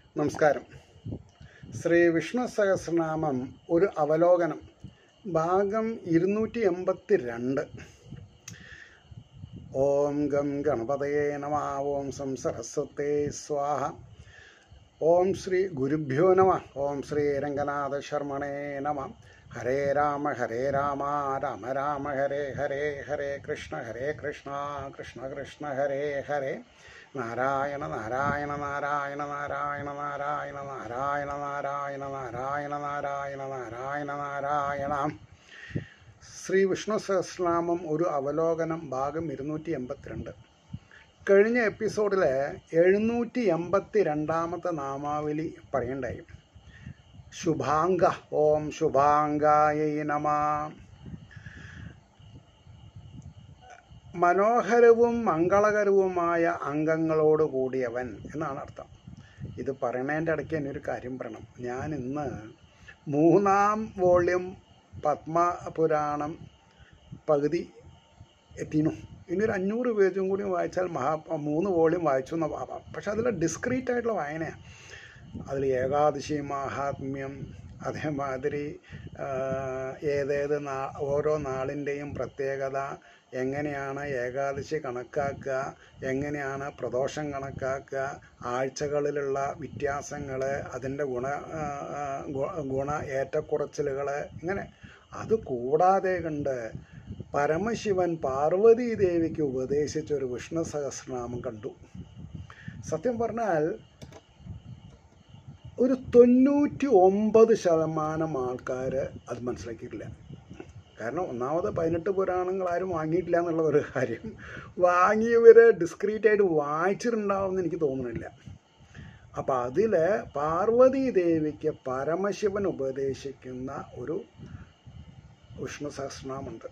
നമസ്കാരം ശ്രീ വിഷ്ണു സഹസ്രനാമം ഒരു അവലോകനം ഭാഗം ഇരുന്നൂറ്റി എൺപത്തി രണ്ട് ഓം ഗം ഗണപതയേ നമ ഓം സം സരസ്വത്തേ സ്വാഹ ഓം ശ്രീ ഗുരുഭ്യോ നമ ഓം ശ്രീ രംഗനാഥ ശർമ്മണേ നമ ഹരേ രാമ ഹരേ രാമ രാമ രാമ ഹരേ ഹരേ ഹരേ കൃഷ്ണ ഹരേ കൃഷ്ണ കൃഷ്ണ കൃഷ്ണ ഹരേ ഹരേ നാരായണ നാരായണ നാരായണ നാരായണ നാരായണ നാരായണ നാരായണ നാരായണ നാരായണ നാരായണ നാരായണ ശ്രീ വിഷ്ണു സഹസ്രനാമം ഒരു അവലോകനം ഭാഗം ഇരുന്നൂറ്റി എൺപത്തിരണ്ട് കഴിഞ്ഞ എപ്പിസോഡിൽ എഴുന്നൂറ്റി എൺപത്തി രണ്ടാമത്തെ നാമാവലി പറയണ്ടായി ശുഭാംഗ ഓം ശുഭാംഗായ നമ മനോഹരവും മംഗളകരവുമായ അംഗങ്ങളോട് കൂടിയവൻ എന്നാണ് അർത്ഥം ഇത് പറയണതിൻ്റെ ഇടയ്ക്ക് തന്നെ ഒരു കാര്യം പറയണം ഞാൻ ഇന്ന് മൂന്നാം വോള്യം പത്മപുരാണം പകുതി എത്തിനു ഇനി ഒരു അഞ്ഞൂറ് പേജും കൂടി വായിച്ചാൽ മഹാ മൂന്ന് വോള്യം വായിച്ചു എന്ന് ആവാം പക്ഷെ അതിൽ ഡിസ്ക്രീറ്റ് ആയിട്ടുള്ള വായനയാണ് അതിൽ ഏകാദശി മാഹാത്മ്യം അതേമാതിരി ഏതേത് നാ ഓരോ നാളിൻ്റെയും പ്രത്യേകത എങ്ങനെയാണ് ഏകാദശി കണക്കാക്കുക എങ്ങനെയാണ് പ്രദോഷം കണക്കാക്കുക ആഴ്ചകളിലുള്ള വ്യത്യാസങ്ങൾ അതിൻ്റെ ഗുണ ഗുണ ഏറ്റക്കുറച്ചിലുകൾ ഇങ്ങനെ അത് കൂടാതെ കണ്ട് പരമശിവൻ പാർവതീ ദേവിക്ക് ഉപദേശിച്ച ഒരു വിഷ്ണു സഹസ്രനാമം കണ്ടു സത്യം പറഞ്ഞാൽ ഒരു തൊണ്ണൂറ്റി ഒമ്പത് ശതമാനം ആൾക്കാർ അത് മനസ്സിലാക്കിയിട്ടില്ല കാരണം ഒന്നാമത് പതിനെട്ട് പുരാണങ്ങൾ ആരും വാങ്ങിയിട്ടില്ല എന്നുള്ള ഒരു കാര്യം വാങ്ങിയവർ ഡിസ്ക്രീറ്റ് ആയിട്ട് വായിച്ചിട്ടുണ്ടാവുമെന്ന് എനിക്ക് തോന്നുന്നില്ല അപ്പം അതിൽ പാർവതീ ദേവിക്ക് പരമശിവൻ ഉപദേശിക്കുന്ന ഒരു വിഷ്ണു സഹസ്രനാമുണ്ട്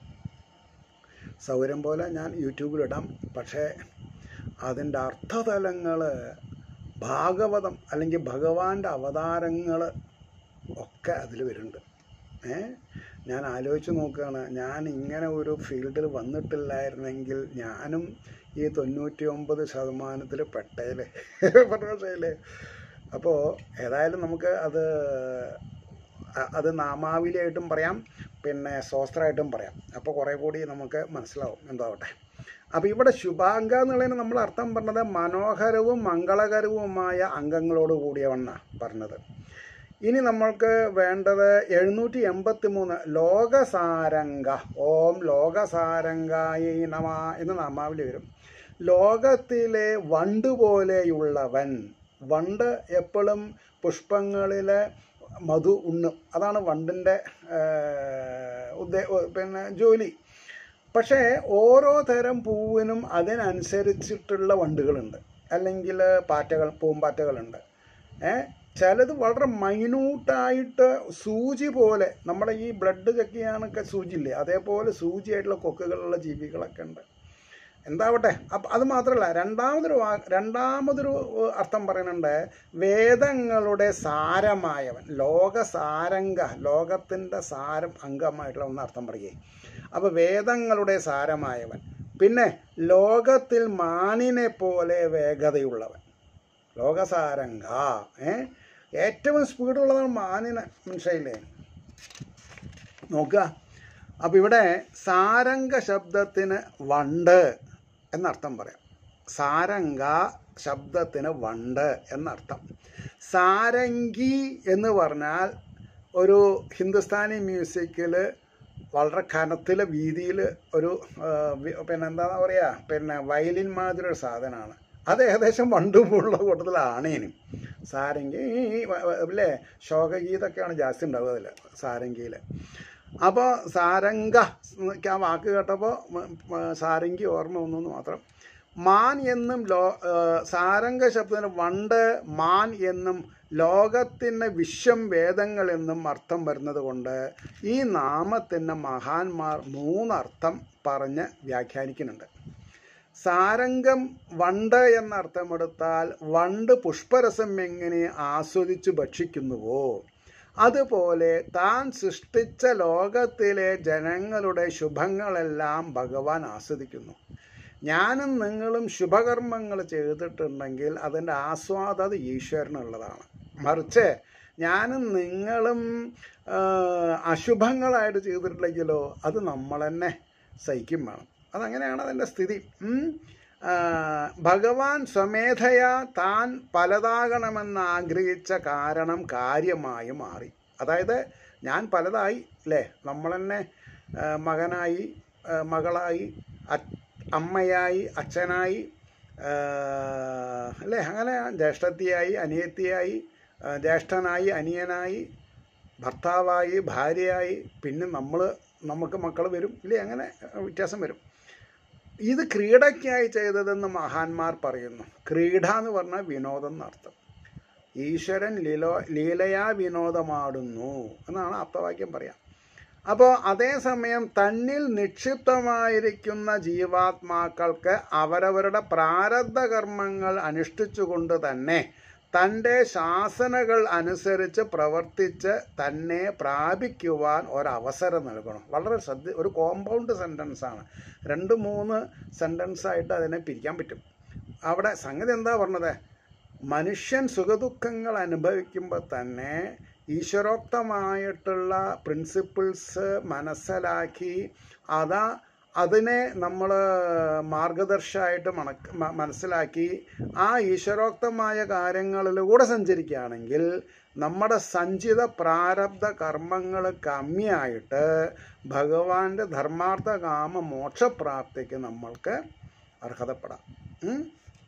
സൗകര്യം പോലെ ഞാൻ യൂട്യൂബിലിടാം പക്ഷേ അതിൻ്റെ അർത്ഥതലങ്ങൾ ഭാഗവതം അല്ലെങ്കിൽ ഭഗവാന്റെ അവതാരങ്ങൾ ഒക്കെ അതിൽ വരുന്നുണ്ട് ഏ ഞാൻ ആലോചിച്ച് നോക്കുകയാണ് ഞാൻ ഇങ്ങനെ ഒരു ഫീൽഡിൽ വന്നിട്ടില്ലായിരുന്നെങ്കിൽ ഞാനും ഈ തൊണ്ണൂറ്റി ഒമ്പത് ശതമാനത്തിൽ പെട്ടേലേ പറഞ്ഞേ അപ്പോൾ ഏതായാലും നമുക്ക് അത് അത് നാമാവിലിയായിട്ടും പറയാം പിന്നെ സ്വസ്ത്രമായിട്ടും പറയാം അപ്പോൾ കുറേ കൂടി നമുക്ക് മനസ്സിലാവും എന്താവട്ടെ അപ്പോൾ ഇവിടെ ശുഭാംഗ എന്നുള്ളതിന് നമ്മൾ അർത്ഥം പറഞ്ഞത് മനോഹരവും മംഗളകരവുമായ അംഗങ്ങളോട് കൂടിയവണ്ണ പറഞ്ഞത് ഇനി നമ്മൾക്ക് വേണ്ടത് എഴുന്നൂറ്റി എൺപത്തി മൂന്ന് ലോകസാരംഗ ഓം ലോകസാരംഗായ നമ എന്ന് നാമാവിൽ വരും ലോകത്തിലെ വണ്ട് പോലെയുള്ളവൻ വണ്ട് എപ്പോഴും പുഷ്പങ്ങളിലെ മധു ഉണ്ണും അതാണ് വണ്ടിൻ്റെ ഉദ്ദേ പിന്നെ ജോലി പക്ഷേ ഓരോ തരം പൂവിനും അതിനനുസരിച്ചിട്ടുള്ള വണ്ടുകളുണ്ട് അല്ലെങ്കിൽ പാറ്റകൾ പൂമ്പാറ്റകളുണ്ട് ഏ ചിലത് വളരെ മൈന്യൂട്ടായിട്ട് സൂചി പോലെ നമ്മുടെ ഈ ബ്ലഡ് ചെക്ക് ചെയ്യാനൊക്കെ സൂചിയില്ലേ അതേപോലെ സൂചിയായിട്ടുള്ള കൊക്കുകളുള്ള ജീവികളൊക്കെ ഉണ്ട് എന്താവട്ടെ അപ്പം അത് മാത്രമല്ല രണ്ടാമതൊരു വാ രണ്ടാമതൊരു അർത്ഥം പറയുന്നുണ്ട് വേദങ്ങളുടെ സാരമായവൻ ലോകസാരംഗ ലോകത്തിൻ്റെ സാരം അംഗമായിട്ടുള്ള ഒന്ന് അർത്ഥം പറയുകയെ അപ്പോൾ വേദങ്ങളുടെ സാരമായവൻ പിന്നെ ലോകത്തിൽ മാനിനെ പോലെ വേഗതയുള്ളവൻ ലോകസാരംഗ ഏ ഏറ്റവും സ്പീഡുള്ളതാണ് മാനിനെ മനസ്സിലായില്ലേ നോക്കുക അപ്പോൾ ഇവിടെ സാരംഗ ശബ്ദത്തിന് വണ്ട് എന്നർത്ഥം പറയാം സാരംഗ ശബ്ദത്തിന് വണ്ട് എന്നർത്ഥം സാരംഗി എന്ന് പറഞ്ഞാൽ ഒരു ഹിന്ദുസ്ഥാനി മ്യൂസിക്കിൽ വളരെ കനത്തിലെ വീതിയിൽ ഒരു പിന്നെ എന്താ പറയുക പിന്നെ വയലിൻ മാതിരി ഒരു സാധനമാണ് അത് ഏകദേശം വണ്ടുമുള്ള കൂട്ടത്തിലാണ് ഇനി സാരംഗി അല്ലേ ശോകഗീതൊക്കെയാണ് ജാസ്തി ഉണ്ടാവുക അതിൽ സാരംഗിയിൽ അപ്പോൾ സാരംഗ ആ വാക്ക് കേട്ടപ്പോൾ സാരംഗി ഓർമ്മ വന്നു മാത്രം മാൻ എന്നും ലോ സാരംഗ ശബ്ദത്തിന് വണ്ട് മാൻ എന്നും ലോകത്തിന് വിശ്വം വേദങ്ങൾ എന്നും അർത്ഥം വരുന്നത് കൊണ്ട് ഈ നാമത്തിന് മഹാന്മാർ മൂന്നർത്ഥം പറഞ്ഞ് വ്യാഖ്യാനിക്കുന്നുണ്ട് സാരംഗം വണ്ട് എന്നർത്ഥമെടുത്താൽ വണ്ട് പുഷ്പരസം എങ്ങനെ ആസ്വദിച്ചു ഭക്ഷിക്കുന്നുവോ അതുപോലെ താൻ സൃഷ്ടിച്ച ലോകത്തിലെ ജനങ്ങളുടെ ശുഭങ്ങളെല്ലാം ഭഗവാൻ ആസ്വദിക്കുന്നു ഞാനും നിങ്ങളും ശുഭകർമ്മങ്ങൾ ചെയ്തിട്ടുണ്ടെങ്കിൽ അതിൻ്റെ ആസ്വാദത ഈശ്വരനുള്ളതാണ് മറിച്ച് ഞാനും നിങ്ങളും ആ, അശുഭങ്ങളായിട്ട് ചെയ്തിട്ടുണ്ടെങ്കിലോ അത് നമ്മൾ തന്നെ സഹിക്കും വേണം അതങ്ങനെയാണ് അതിൻ്റെ സ്ഥിതി ഉം. ആ, ഭഗവാൻ സ്വമേധയാ താൻ പലതാകണമെന്ന് ആഗ്രഹിച്ച കാരണം കാര്യമായി മാറി അതായത് ഞാൻ പലതായി അല്ലേ നമ്മൾ തന്നെ ആ, മകനായി ആ, മകളായി അ- അമ്മയായി അച്ഛനായി ആ, അല്ലേ അങ്ങനെ ജ്യേഷ്ഠത്തിയായി അനിയത്തിയായി ആ, ജ്യേഷ്ഠനായി അനിയനായി ഭർത്താവായി ഭാര്യയായി പിന്നെ നമ്മൾ നമുക്ക് മക്കൾ വരും ഇല്ലേ അങ്ങനെ വ്യത്യാസം വരും ഇത് ക്രീഡയ്ക്കായി ചെയ്തതെന്ന് മഹാന്മാർ പറയുന്നു ക്രീഡ എന്ന് പറഞ്ഞാൽ വിനോദം എന്നർത്ഥം ഈശ്വരൻ ലീലോ ലീലയാ വിനോദമാടുന്നു എന്നാണ് അർത്ഥവാക്യം പറയാം അപ്പോൾ അതേസമയം തന്നിൽ നിക്ഷിപ്തമായിരിക്കുന്ന ജീവാത്മാക്കൾക്ക് അവരവരുടെ പ്രാരബ്ധ കർമ്മങ്ങൾ അനുഷ്ഠിച്ചുകൊണ്ട് തന്നെ തൻ്റെ ശാസനകൾ അനുസരിച്ച് പ്രവർത്തിച്ച് തന്നെ പ്രാപിക്കുവാൻ ഒരവസരം നൽകണം വളരെ ശ്രദ്ധ ഒരു കോമ്പൗണ്ട് സെൻറ്റൻസ് ആണ് രണ്ട് മൂന്ന് സെൻറ്റൻസ് ആയിട്ട് അതിനെ പിരിക്കാൻ പറ്റും അവിടെ സംഗതി എന്താ പറഞ്ഞത് മനുഷ്യൻ സുഖദുഃഖങ്ങൾ അനുഭവിക്കുമ്പോൾ തന്നെ ഈശ്വരോക്തമായിട്ടുള്ള പ്രിൻസിപ്പിൾസ് മനസ്സിലാക്കി അതാ അതിനെ നമ്മൾ മാർഗദർശമായിട്ട് മണക്ക് മ- മനസ്സിലാക്കി ആ ഈശ്വരോക്തമായ കാര്യങ്ങളിലൂടെ സഞ്ചരിക്കുകയാണെങ്കിൽ നമ്മുടെ സഞ്ചിത പ്രാരബ്ധ കർമ്മങ്ങൾ കമ്മിയായിട്ട് ഭഗവാന്റെ ധർമാർത്ഥ കാമ മോക്ഷപ്രാപ്തിക്ക് നമ്മൾക്ക് അർഹതപ്പെടാം ഉം?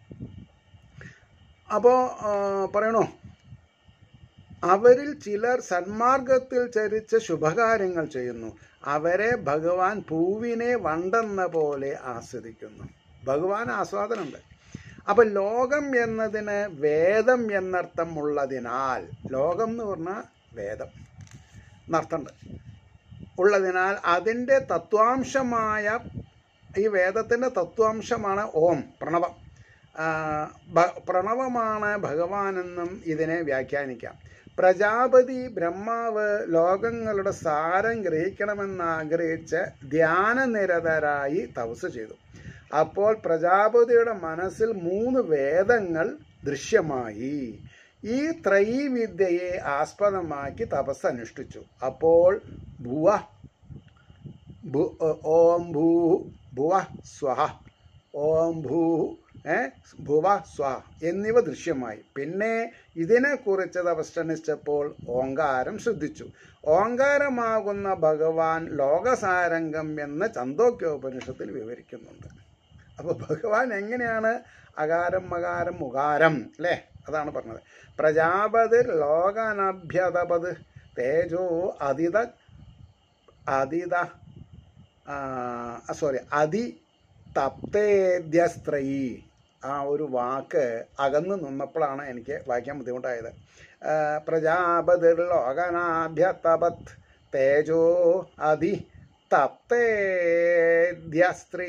അപ്പോൾ പറയണോ അവരിൽ ചിലർ സന്മാർഗത്തിൽ ചരിച്ച് ശുഭകാര്യങ്ങൾ ചെയ്യുന്നു അവരെ ഭഗവാൻ പൂവിനെ വണ്ടെന്ന പോലെ ആസ്വദിക്കുന്നു ഭഗവാൻ ആസ്വാദനമുണ്ട് അപ്പം ലോകം എന്നതിന് വേദം എന്നർത്ഥം ഉള്ളതിനാൽ ലോകം എന്ന് പറഞ്ഞാൽ വേദം എന്നർത്ഥമുണ്ട് ഉള്ളതിനാൽ അതിൻ്റെ തത്വാംശമായ ഈ വേദത്തിൻ്റെ തത്വാംശമാണ് ഓം പ്രണവം ആ, ഭ- പ്രണവമാണ് ഭഗവാനെന്നും ഇതിനെ വ്യാഖ്യാനിക്കാം പ്രജാപതി ബ്രഹ്മാവ് ലോകങ്ങളുടെ സാരം ഗ്രഹിക്കണമെന്ന് ആഗ്രഹിച്ച് ധ്യാനനിരതരായി തപസ് ചെയ്തു അപ്പോൾ പ്രജാപതിയുടെ മനസ്സിൽ മൂന്ന് വേദങ്ങൾ ദൃശ്യമായി ഈ ത്രൈവിദ്യയെ ആസ്പദമാക്കി തപസ് അനുഷ്ഠിച്ചു അപ്പോൾ ഭുവ ഭു- ഓം ഭൂ ഭുവ സ്വഹ ഓം ഭൂ ഏ ഭുവ സ്വ എന്നിവ ദൃശ്യമായി പിന്നെ ഇതിനെക്കുറിച്ച് തപസ്സനുഷ്ഠിച്ചപ്പോൾ ഓങ്കാരം ശ്രദ്ധിച്ചു ഓങ്കാരമാകുന്ന ഭഗവാൻ ലോകസാരംഗം എന്ന് ചന്തോക്യോപനിഷത്തിൽ വിവരിക്കുന്നുണ്ട് അപ്പോൾ ഭഗവാൻ എങ്ങനെയാണ് അകാരം മകാരം മുകാരം അല്ലേ അതാണ് പറഞ്ഞത് പ്രജാപതിർ ലോകനഭ്യതപത് തേജോ അതിത അതിത സോറി അതി തപ്തേദ്യസ്ത്രയി ആ ഒരു വാക്ക് അകന്നു നിന്നപ്പോഴാണ് എനിക്ക് വായിക്കാൻ ബുദ്ധിമുട്ടായത് ആ, പ്രജാപതിർ ലോകനാഭ്യതപത് തേജോ അതി തപ്തേദ്യസ്ത്രീ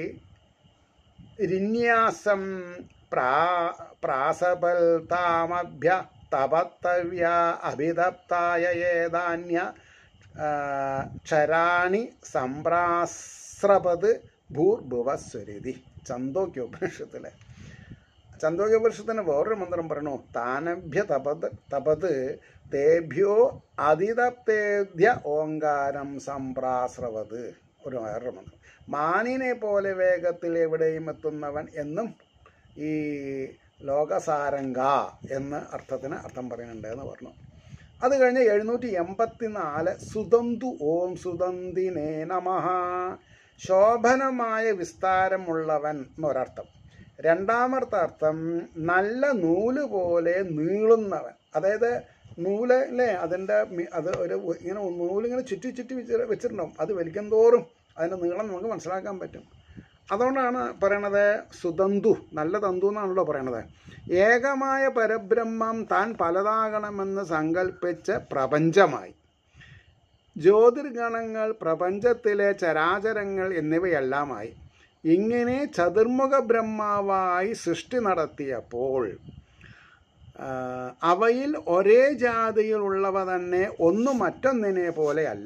രിന്യാസം പ്രാ പ്രാസപൽ താമഭ്യ തപത്തവ്യ അഭിതപ്തായ ഏതാന്യ ആ, ക്ഷരാണി സംപ്രാസ്രപത് ഭൂർഭുവസ്വരിതി ചന്തോക്യോപനിഷത്തിലെ ചന്തോക്യോപനിഷത്തിന് വേറൊരു മന്ത്രം പറയണു താനഭ്യ തപത് തപത് തേഭ്യോ അതിതപ്തേദ്യ ഓങ്കാരം സംപ്രാസ്രവത് ഒരു വേറൊരു മന്ത്രം മാനിനെ പോലെ വേഗത്തിൽ എവിടെയും എത്തുന്നവൻ എന്നും ഈ ലോകസാരംഗ എന്ന് അർത്ഥത്തിന് അർത്ഥം പറയുന്നുണ്ട് എന്ന് പറഞ്ഞു അത് കഴിഞ്ഞ് എഴുന്നൂറ്റി എൺപത്തി നാല് സുതന്തു ഓം സുതന്തിനേ നമഃ ശോഭനമായ വിസ്താരമുള്ളവൻ എന്നൊരർത്ഥം രണ്ടാമത്തെ അർത്ഥം നല്ല നൂല് പോലെ നീളുന്നവൻ അതായത് നൂല് അല്ലേ അതിൻ്റെ മി- അത് ഒരു ഇങ്ങനെ നൂലിങ്ങനെ ചുറ്റി ചുറ്റി വെച്ച് വെച്ചിട്ടുണ്ടാവും അത് വലിക്കും തോറും അതിൻ്റെ നീളം നമുക്ക് മനസ്സിലാക്കാൻ പറ്റും അതുകൊണ്ടാണ് പറയണത് സുതന്തു നല്ല തന്തു എന്നാണല്ലോ പറയണത് ഏകമായ പരബ്രഹ്മം താൻ പലതാകണമെന്ന് സങ്കല്പിച്ച് പ്രപഞ്ചമായി ജ്യോതിർഗണങ്ങൾ പ്രപഞ്ചത്തിലെ ചരാചരങ്ങൾ എന്നിവയെല്ലാമായി ഇങ്ങനെ ചതുർമുഖ ബ്രഹ്മാവായി സൃഷ്ടി നടത്തിയപ്പോൾ ആ, അവയിൽ ഒരേ ജാതിയിലുള്ളവ തന്നെ ഒന്നു മറ്റൊന്നിനെ പോലെയല്ല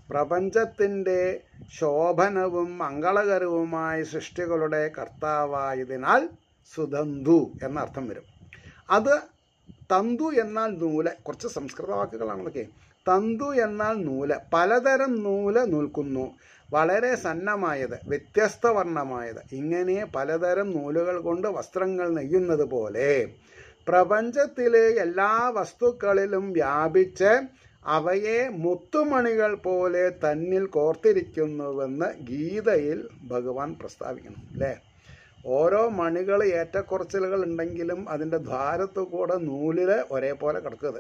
പ്രപഞ്ചത്തിൻ്റെ ശോഭനവും മംഗളകരവുമായ സൃഷ്ടികളുടെ കർത്താവായതിനാൽ സുതന്തു എന്നർത്ഥം വരും അത് തന്തു എന്നാൽ നൂല് കുറച്ച് സംസ്കൃത വാക്കുകളാണതൊക്കെ തന്തു എന്നാൽ നൂല് പലതരം നൂല് നൂൽക്കുന്നു വളരെ സന്നമായത് വ്യത്യസ്ത വർണ്ണമായത് ഇങ്ങനെ പലതരം നൂലുകൾ കൊണ്ട് വസ്ത്രങ്ങൾ നെയ്യുന്നത് പോലെ പ്രപഞ്ചത്തിലെ എല്ലാ വസ്തുക്കളിലും വ്യാപിച്ച് അവയെ മുത്തുമണികൾ പോലെ തന്നിൽ കോർത്തിരിക്കുന്നുവെന്ന് ഗീതയിൽ ഭഗവാൻ പ്രസ്താവിക്കണം അല്ലേ ഓരോ മണികൾ ഏറ്റക്കുറച്ചിലുകൾ ഉണ്ടെങ്കിലും അതിൻ്റെ ദ്വാരത്തു കൂടെ നൂലിൽ ഒരേപോലെ കിടക്കുന്നത്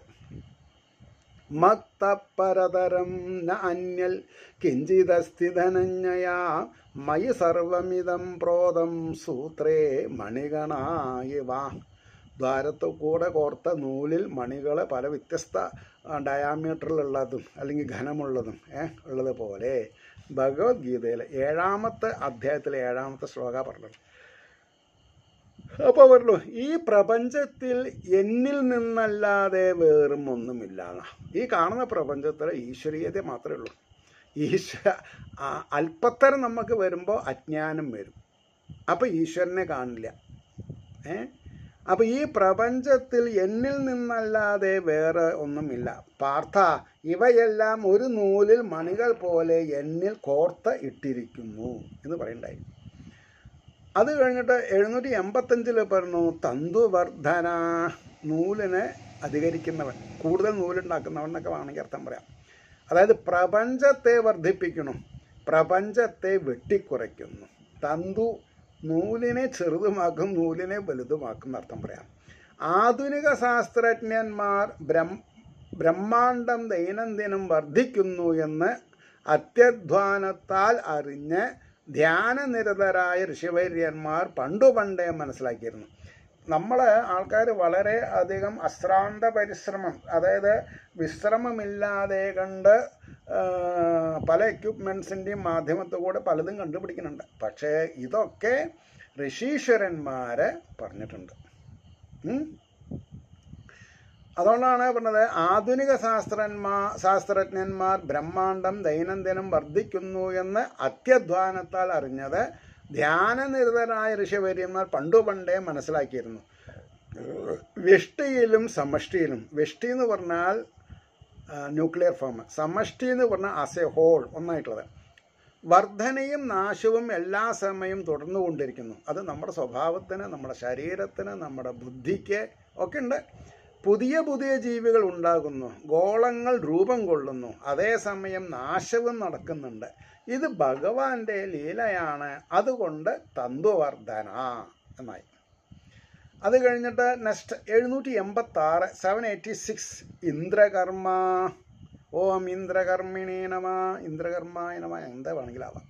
മത്തപരതരം ന അന്യൽ കിഞ്ചിതസ്ഥിതനഞ്ഞയാ മയി സർവമിതം പ്രോതം സൂത്രേ മണികണായിവ ദ്വാരത്തു കൂടെ കോർത്ത നൂലിൽ മണികൾ പല വ്യത്യസ്ത ഡയാമീറ്ററിലുള്ളതും അല്ലെങ്കിൽ ഘനമുള്ളതും ഏ ഉള്ളത് പോലെ ഭഗവത്ഗീതയിൽ ഏഴാമത്തെ അധ്യായത്തിലെ ഏഴാമത്തെ ശ്ലോക പറഞ്ഞത് അപ്പോൾ പറഞ്ഞു ഈ പ്രപഞ്ചത്തിൽ എന്നിൽ നിന്നല്ലാതെ വേറും ഒന്നുമില്ല ഈ കാണുന്ന പ്രപഞ്ചത്തിൽ ഈശ്വരീയത മാത്രമേ ഉള്ളൂ ഈശ്വര അല്പത്തരം നമുക്ക് വരുമ്പോൾ അജ്ഞാനം വരും അപ്പോൾ ഈശ്വരനെ കാണില്ല ഏ അപ്പോൾ ഈ പ്രപഞ്ചത്തിൽ എന്നിൽ നിന്നല്ലാതെ വേറെ ഒന്നുമില്ല പാർത്ഥ ഇവയെല്ലാം ഒരു നൂലിൽ മണികൾ പോലെ എന്നിൽ കോർത്ത് ഇട്ടിരിക്കുന്നു എന്ന് പറയണ്ടായി അത് കഴിഞ്ഞിട്ട് എഴുന്നൂറ്റി എൺപത്തഞ്ചിൽ പറഞ്ഞു തന്തുവർദ്ധന നൂലിനെ അധികരിക്കുന്നവൻ കൂടുതൽ നൂലുണ്ടാക്കുന്നവൻ എന്നൊക്കെ വേണമെങ്കിൽ അർത്ഥം പറയാം അതായത് പ്രപഞ്ചത്തെ വർദ്ധിപ്പിക്കണം പ്രപഞ്ചത്തെ വെട്ടിക്കുറയ്ക്കുന്നു തന്തു നൂലിനെ ചെറുതുമാക്കും നൂലിനെ വലുതുമാക്കും എന്നർത്ഥം പറയാം ആധുനിക ശാസ്ത്രജ്ഞന്മാർ ബ്രഹ്മ ബ്രഹ്മാണ്ടം ദൈനംദിനം വർദ്ധിക്കുന്നു എന്ന് അത്യധ്വാനത്താൽ അറിഞ്ഞ് ധ്യാനനിരതരായ ഋഷിവര്യന്മാർ പണ്ടു പണ്ടേ മനസ്സിലാക്കിയിരുന്നു നമ്മൾ ആൾക്കാർ വളരെ അധികം അശ്രാന്ത പരിശ്രമം അതായത് വിശ്രമമില്ലാതെ കണ്ട് പല എക്യുപ്മെൻസിൻ്റെയും മാധ്യമത്തിൽ പലതും കണ്ടുപിടിക്കുന്നുണ്ട് പക്ഷേ ഇതൊക്കെ ഋഷീശ്വരന്മാരെ പറഞ്ഞിട്ടുണ്ട് അതുകൊണ്ടാണ് പറഞ്ഞത് ആധുനിക ശാസ്ത്രന്മാർ ശാസ്ത്രജ്ഞന്മാർ ബ്രഹ്മാണ്ടം ദൈനംദിനം വർദ്ധിക്കുന്നു എന്ന് അത്യധ്വാനത്താൽ അറിഞ്ഞത് ധ്യാനനിരതരായ ഋഷിവര്യന്മാർ പണ്ടു പണ്ടേ മനസ്സിലാക്കിയിരുന്നു വ്യഷ്ടിയിലും സമഷ്ടിയിലും വ്യഷ്ടി എന്ന് പറഞ്ഞാൽ ന്യൂക്ലിയർ ഫോം സമഷ്ടി എന്ന് പറഞ്ഞാൽ ആസ് എ ഹോൾ ഒന്നായിട്ടുള്ളത് വർധനയും നാശവും എല്ലാ സമയവും തുടർന്നുകൊണ്ടിരിക്കുന്നു അത് നമ്മുടെ സ്വഭാവത്തിന് നമ്മുടെ ശരീരത്തിന് നമ്മുടെ ബുദ്ധിക്ക് ഒക്കെ ഉണ്ട് പുതിയ പുതിയ ജീവികൾ ഉണ്ടാകുന്നു ഗോളങ്ങൾ രൂപം കൊള്ളുന്നു അതേസമയം നാശവും നടക്കുന്നുണ്ട് ഇത് ഭഗവാന്റെ ലീലയാണ് അതുകൊണ്ട് തന്തുവർദ്ധന എന്നായി അത് കഴിഞ്ഞിട്ട് നെക്സ്റ്റ് എഴുന്നൂറ്റി എൺപത്തി ആറ് സെവൻ എയ്റ്റി സിക്സ് ഇന്ദ്രകർമ്മ ഓം ഇന്ദ്രകർമ്മിണി നമ ഇന്ദ്രകർമ്മായ നമ എന്താ വേണമെങ്കിലും ആവാം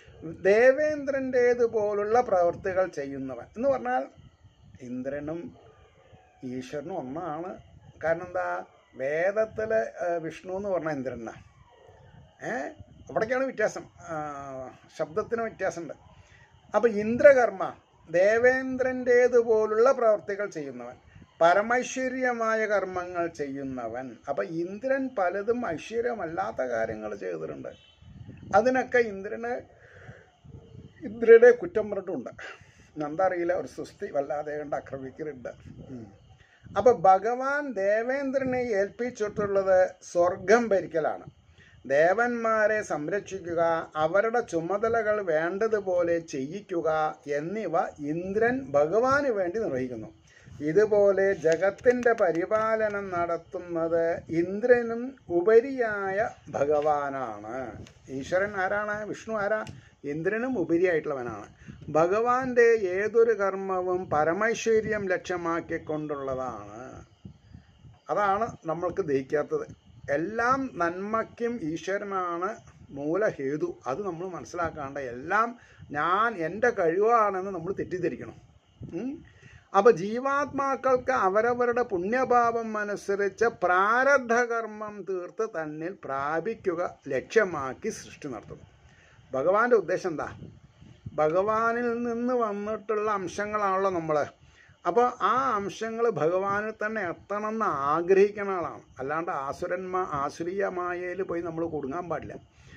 ദേവേന്ദ്രൻ്റേതുപോലുള്ള പ്രവൃത്തികൾ ചെയ്യുന്നവൻ എന്ന് പറഞ്ഞാൽ ഇന്ദ്രനും ഈശ്വരനും ഒന്നാണ് കാരണം എന്താ വേദത്തിൽ വിഷ്ണു എന്ന് പറഞ്ഞാൽ ഇന്ദ്രനാണ് ഏ അവിടേക്കാണ് വ്യത്യാസം ശബ്ദത്തിന് വ്യത്യാസമുണ്ട് അപ്പോൾ ഇന്ദ്രകർമ്മ ദേവേന്ദ്രൻ്റേതുപോലുള്ള പ്രവർത്തികൾ ചെയ്യുന്നവൻ പരമൈശ്വര്യമായ കർമ്മങ്ങൾ ചെയ്യുന്നവൻ അപ്പം ഇന്ദ്രൻ പലതും ഐശ്വര്യമല്ലാത്ത കാര്യങ്ങൾ ചെയ്തിട്ടുണ്ട് അതിനൊക്കെ ഇന്ദ്രന് ഇന്ദ്രനെ കുറ്റം പറഞ്ഞിട്ടുണ്ട് എന്താ അറിയില്ല ഒരു സുസ്തി വല്ലാതെ കണ്ട് ആക്രമിക്കുന്നുണ്ട് അപ്പൊ ഭഗവാൻ ദേവേന്ദ്രനെ ഏൽപ്പിച്ചിട്ടുള്ളത് സ്വർഗം ഭരിക്കലാണ് ദേവന്മാരെ സംരക്ഷിക്കുക അവരുടെ ചുമതലകൾ വേണ്ടതുപോലെ ചെയ്യിക്കുക എന്നിവ ഇന്ദ്രൻ ഭഗവാന് വേണ്ടി നിർവഹിക്കുന്നു ഇതുപോലെ ജഗത്തിൻ്റെ പരിപാലനം നടത്തുന്നത് ഇന്ദ്രനും ഉപരിയായ ഭഗവാനാണ് ഈശ്വരൻ ആരാണ് വിഷ്ണു ആരാ ഇന്ദ്രനും ഉപരിയായിട്ടുള്ളവനാണ് ഭഗവാന്റെ ഏതൊരു കർമ്മവും പരമൈശ്വര്യം ലക്ഷ്യമാക്കിക്കൊണ്ടുള്ളതാണ് അതാണ് നമ്മൾക്ക് ദഹിക്കാത്തത് എല്ലാം നന്മയ്ക്കും ഈശ്വരനാണ് മൂലഹേതു അത് നമ്മൾ മനസ്സിലാക്കാണ്ട് എല്ലാം ഞാൻ എൻ്റെ കഴിവാണെന്ന് നമ്മൾ തെറ്റിദ്ധരിക്കണം അപ്പോൾ ജീവാത്മാക്കൾക്ക് അവരവരുടെ പുണ്യഭാവം അനുസരിച്ച് പ്രാരബ്ധകർമ്മം തീർത്ത് തന്നിൽ പ്രാപിക്കുക ലക്ഷ്യമാക്കി സൃഷ്ടി നടത്തുന്നു ഭഗവാന്റെ ഉദ്ദേശം എന്താ ഭഗവാനിൽ നിന്ന് വന്നിട്ടുള്ള അംശങ്ങളാണല്ലോ നമ്മൾ അപ്പോൾ ആ അംശങ്ങൾ ഭഗവാനിൽ തന്നെ എത്തണം എന്ന് ആഗ്രഹിക്കുന്ന ആളാണ് അല്ലാണ്ട് ആസുരന്മാ ആസുരീയ മായയിൽ പോയി നമ്മൾ കുടുങ്ങാൻ പാടില്ല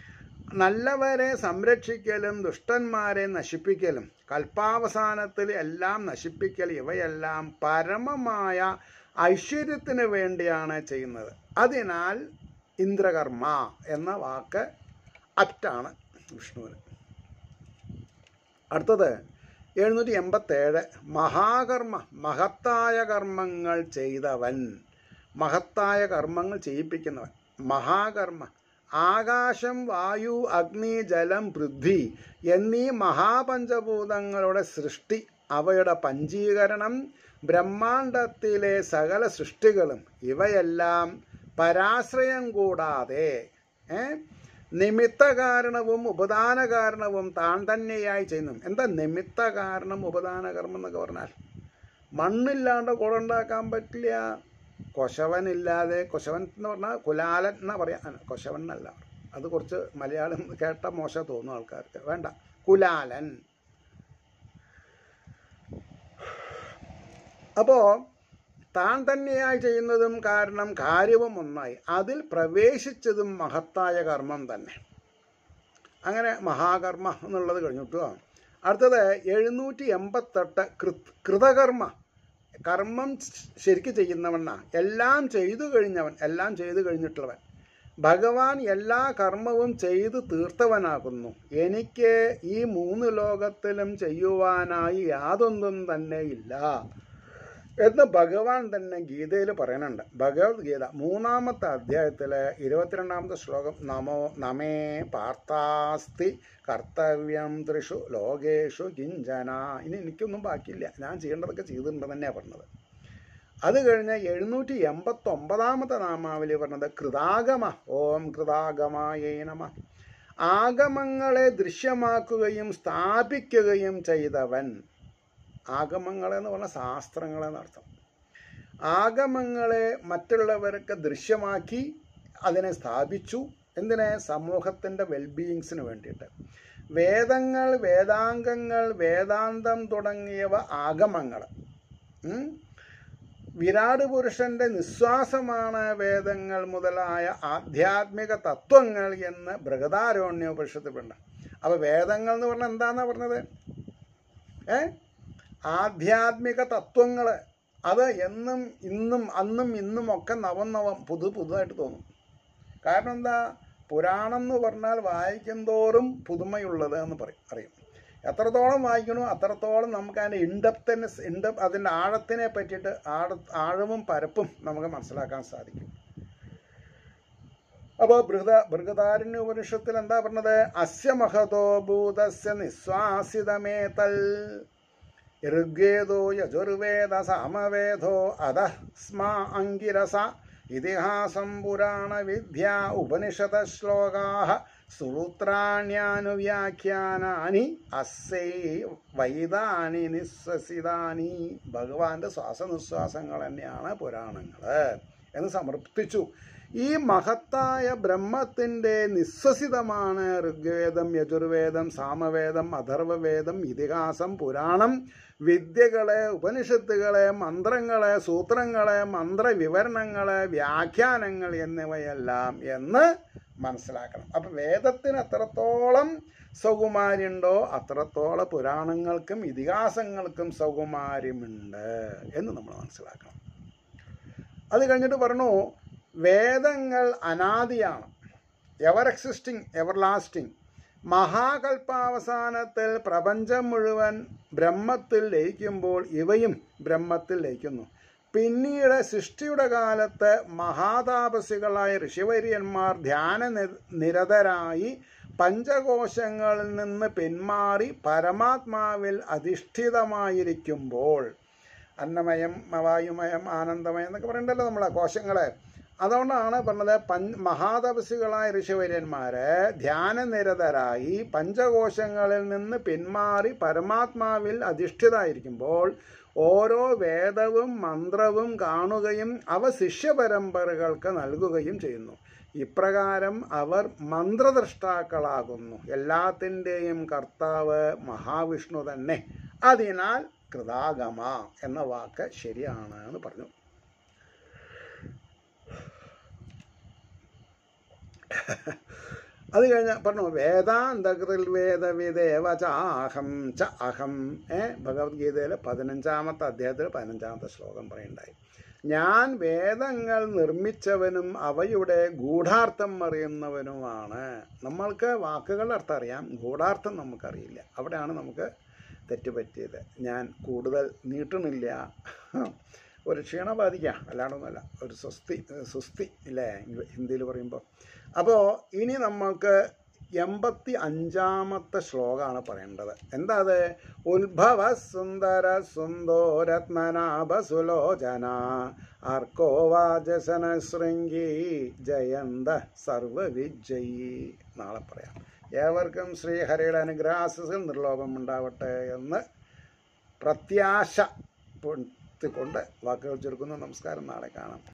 നല്ലവരെ സംരക്ഷിക്കലും ദുഷ്ടന്മാരെ നശിപ്പിക്കലും കൽപ്പാവസാനത്തിൽ എല്ലാം നശിപ്പിക്കൽ ഇവയെല്ലാം പരമമായ ഐശ്വര്യത്തിന് വേണ്ടിയാണ് ചെയ്യുന്നത് അതിനാൽ ഇന്ദ്രകർമ്മ എന്ന വാക്ക് അപ്റ്റാണ് വിഷ്ണുവിന് അടുത്തത് എഴുന്നൂറ്റി എൺപത്തേഴ് മഹാകർമ്മ മഹത്തായ കർമ്മങ്ങൾ ചെയ്തവൻ മഹത്തായ കർമ്മങ്ങൾ ചെയ്യിപ്പിക്കുന്നവൻ മഹാകർമ്മ ആകാശം വായു അഗ്നി ജലം പൃഥ്വി എന്നീ മഹാപഞ്ചഭൂതങ്ങളുടെ സൃഷ്ടി അവയുടെ പഞ്ചീകരണം ബ്രഹ്മാണ്ടത്തിലെ സകല സൃഷ്ടികളും ഇവയെല്ലാം പരാശ്രയം കൂടാതെ ഏ, നിമിത്ത കാരണവും ഉപദാന കാരണവും താൻ തന്നെയായി ചെയ്യുന്നു എന്താ നിമിത്ത കാരണം ഉപദാന കർമ്മം എന്നൊക്കെ പറഞ്ഞാൽ മണ്ണില്ലാണ്ട് കുടമുണ്ടാക്കാൻ പറ്റില്ല കൊശവനില്ലാതെ കൊശവൻ എന്ന് പറഞ്ഞാൽ കുലാലൻ എന്നാ പറയാ അല്ല, കൊശവൻ എന്നല്ല അത് കുറച്ച് മലയാളം കേട്ട മോശം തോന്നും ആൾക്കാർക്ക് വേണ്ട കുലാലൻ അപ്പോൾ താൻ തന്നെയായി ചെയ്യുന്നതും കാരണം കാര്യവും ഒന്നായി അതിൽ പ്രവേശിച്ചതും മഹത്തായ കർമ്മം തന്നെ അങ്ങനെ മഹാകർമ്മ എന്നുള്ളത് കഴിഞ്ഞു കേട്ടോ അടുത്തത് എഴുന്നൂറ്റി എൺപത്തെട്ട് കൃത് കൃതകർമ്മ കർമ്മം ശരിക്ക് ചെയ്യുന്നവനാ എല്ലാം ചെയ്തു കഴിഞ്ഞവൻ എല്ലാം ചെയ്തു കഴിഞ്ഞിട്ടുള്ളവൻ ഭഗവാൻ എല്ലാ കർമ്മവും ചെയ്തു തീർത്തവനാകുന്നു എനിക്ക് ഈ മൂന്ന് ലോകത്തിലും ചെയ്യുവാനായി യാതൊന്നും തന്നെ ഇല്ല എന്ന് ഭഗവാൻ തന്നെ ഗീതയിൽ പറയുന്നുണ്ട് ഭഗവത്ഗീത മൂന്നാമത്തെ അധ്യായത്തിലെ ഇരുപത്തിരണ്ടാമത്തെ ശ്ലോകം നമോ നമേ പാർത്ഥാസ്തി കർത്തവ്യം ത്രിഷു ലോകേഷു കിഞ്ചന ഇനി എനിക്കൊന്നും ബാക്കിയില്ല ഞാൻ ചെയ്യേണ്ടതൊക്കെ ചെയ്തിട്ടുണ്ടെന്ന് തന്നെയാണ് പറഞ്ഞത് അത് കഴിഞ്ഞ് എഴുന്നൂറ്റി എൺപത്തി ഒമ്പതാമത്തെ നാമാവലി പറഞ്ഞത് കൃതാഗമ ഓം കൃതാഗമായ നമ ആഗമങ്ങളെ ദൃശ്യമാക്കുകയും സ്ഥാപിക്കുകയും ചെയ്തവൻ ആഗമങ്ങളെന്ന് പറഞ്ഞ ശാസ്ത്രങ്ങളെന്നർത്ഥം ആഗമങ്ങളെ മറ്റുള്ളവർക്ക് ദൃശ്യമാക്കി അതിനെ സ്ഥാപിച്ചു എന്തിനെ സമൂഹത്തിൻ്റെ വെൽബീയിങ്സിന് വേണ്ടിയിട്ട് വേദങ്ങൾ വേദാംഗങ്ങൾ വേദാന്തം തുടങ്ങിയവ ആഗമങ്ങൾ ഉം? വിരാട് പുരുഷന്റെ നിശ്വാസമാണ് വേദങ്ങൾ മുതലായ ആധ്യാത്മിക തത്വങ്ങൾ എന്ന് ബൃഹദാരോണ്യോപനിഷത്ത് ഉണ്ട് അപ്പൊ വേദങ്ങൾ എന്ന് പറഞ്ഞാൽ എന്താന്നാ പറഞ്ഞത് ഏ ആധ്യാത്മിക തത്വങ്ങൾ അത് എന്നും ഇന്നും അന്നും ഇന്നും ഒക്കെ നവം നവം പുതു പുതുതായിട്ട് തോന്നും കാരണം എന്താ പുരാണം എന്ന് പറഞ്ഞാൽ വായിക്കും തോറും പുതുമയുള്ളത് എന്ന് പറയും അറിയും എത്രത്തോളം വായിക്കണോ അത്രത്തോളം നമുക്ക് അതിൻ്റെ ഇൻഡപ്തിനെ ഇൻഡപ് അതിൻ്റെ ആഴത്തിനെ പറ്റിയിട്ട് ആഴ ആഴവും പരപ്പും നമുക്ക് മനസ്സിലാക്കാൻ സാധിക്കും അപ്പോൾ ബൃഹദ ബൃഹദാരണ്യ ഉപനിഷത്തിൽ എന്താ പറഞ്ഞത് അസ്യ മഹതോ ഭൂതസ്യ നിസ്വാസിതമേ തൽ ഋഗ്വേദോ യജുർവേദ സാമവേദോ അധ സ്മാ അങ്കിരസ ഇതിഹാസം പുരാണ വിദ്യ ഉപനിഷത ശ്ലോകാ സൂത്രാണ്യാനുവ്യാഖ്യാനാനി അസ്സൈ വൈതാനി നിശ്വസിതാനി ഭഗവാന്റെ ശ്വാസനിശ്വാസങ്ങൾ തന്നെയാണ് പുരാണങ്ങൾ എന്ന് സമർപ്പിച്ചു ഈ മഹത്തായ ബ്രഹ്മത്തിൻ്റെ നിശ്വസിതമാണ് ഋഗ്വേദം യജുർവേദം സാമവേദം അഥർവവേദം ഇതിഹാസം പുരാണം വിദ്യകളെ ഉപനിഷത്തുകളെ മന്ത്രങ്ങളെ സൂത്രങ്ങളെ മന്ത്രവിവരണങ്ങളെ വ്യാഖ്യാനങ്ങൾ എന്നിവയെല്ലാം എന്ന് മനസ്സിലാക്കണം അപ്പം വേദത്തിന് എത്രത്തോളം സൗകുമാര്യമുണ്ടോ അത്രത്തോളം പുരാണങ്ങൾക്കും ഇതിഹാസങ്ങൾക്കും സൗകുമാര്യമുണ്ട് എന്ന് നമ്മൾ മനസ്സിലാക്കണം അത് കഴിഞ്ഞിട്ട് പറഞ്ഞു വേദങ്ങൾ അനാദിയാണ് എവർ എക്സിസ്റ്റിംഗ് എവർ ലാസ്റ്റിംഗ് മഹാകൽപ്പാവസാനത്തിൽ പ്രപഞ്ചം മുഴുവൻ ബ്രഹ്മത്തിൽ ലയിക്കുമ്പോൾ ഇവയും ബ്രഹ്മത്തിൽ ലയിക്കുന്നു പിന്നീട് സൃഷ്ടിയുടെ കാലത്ത് മഹാതാപസികളായ ഋഷിവര്യന്മാർ ധ്യാന നി- നിരതരായി പഞ്ചകോശങ്ങളിൽ നിന്ന് പിന്മാറി പരമാത്മാവിൽ അധിഷ്ഠിതമായിരിക്കുമ്പോൾ അന്നമയം വായുമയം ആനന്ദമയം എന്നൊക്കെ പറയണ്ടല്ലോ നമ്മളെ കോശങ്ങളെ അതുകൊണ്ടാണ് പറഞ്ഞത് പഞ്ച മഹാതപസികളായ ഋഷിവര്യന്മാര് ധ്യാനനിരതരായി പഞ്ചകോശങ്ങളിൽ നിന്ന് പിന്മാറി പരമാത്മാവിൽ അധിഷ്ഠിതായിരിക്കുമ്പോൾ ഓരോ വേദവും മന്ത്രവും കാണുകയും അവ ശിഷ്യപരമ്പരകൾക്ക് നൽകുകയും ചെയ്യുന്നു ഇപ്രകാരം അവർ മന്ത്രദ്രഷ്ടാക്കളാകുന്നു എല്ലാത്തിൻ്റെയും കർത്താവ് മഹാവിഷ്ണു തന്നെ അതിനാൽ കൃതാഗമ എന്ന വാക്ക് ശരിയാണ് എന്ന് പറഞ്ഞു അത് കഴിഞ്ഞ പറഞ്ഞു വേദാന്തകൃതിൽ വേദവിദേവ ചാഹം ച അഹം ഏ ഭഗവത്ഗീതയിലെ പതിനഞ്ചാമത്തെ അധ്യായത്തിൽ പതിനഞ്ചാമത്തെ ശ്ലോകം പറയുണ്ടായി ഞാൻ വേദങ്ങൾ നിർമ്മിച്ചവനും അവയുടെ ഗൂഢാർത്ഥം അറിയുന്നവനുമാണ് നമ്മൾക്ക് വാക്കുകളുടെ അർത്ഥം അറിയാം ഗൂഢാർത്ഥം നമുക്കറിയില്ല അവിടെയാണ് നമുക്ക് തെറ്റുപറ്റിയത് ഞാൻ കൂടുതൽ നീട്ടണില്ല ഒരു ക്ഷീണം ബാധിക്കാം അല്ലാണ്ടൊന്നുമല്ല ഒരു സ്വസ്തി സുസ്തി ഇല്ലേ ഹിന്ദിയിൽ പറയുമ്പോൾ അപ്പോൾ ഇനി നമ്മൾക്ക് എൺപത്തി അഞ്ചാമത്തെ ശ്ലോകമാണ് പറയേണ്ടത് എന്താ അത് ഉത്ഭവ സുന്ദര സുന്ദോരത്മനാഭ സുലോചന ആർക്കോവാചസന ശൃംഗി ജയന്ത സർവവിജയി നാളെ പറയാം ഏവർക്കും ശ്രീഹരിയുടെ അനുഗ്രാസത്തിൽ നിർലോഭം ഉണ്ടാവട്ടെ എന്ന് പ്രത്യാശ കൊണ്ട് വാക്കുകൾ ചുരുക്കുന്നു നമസ്കാരം നാളെ കാണാം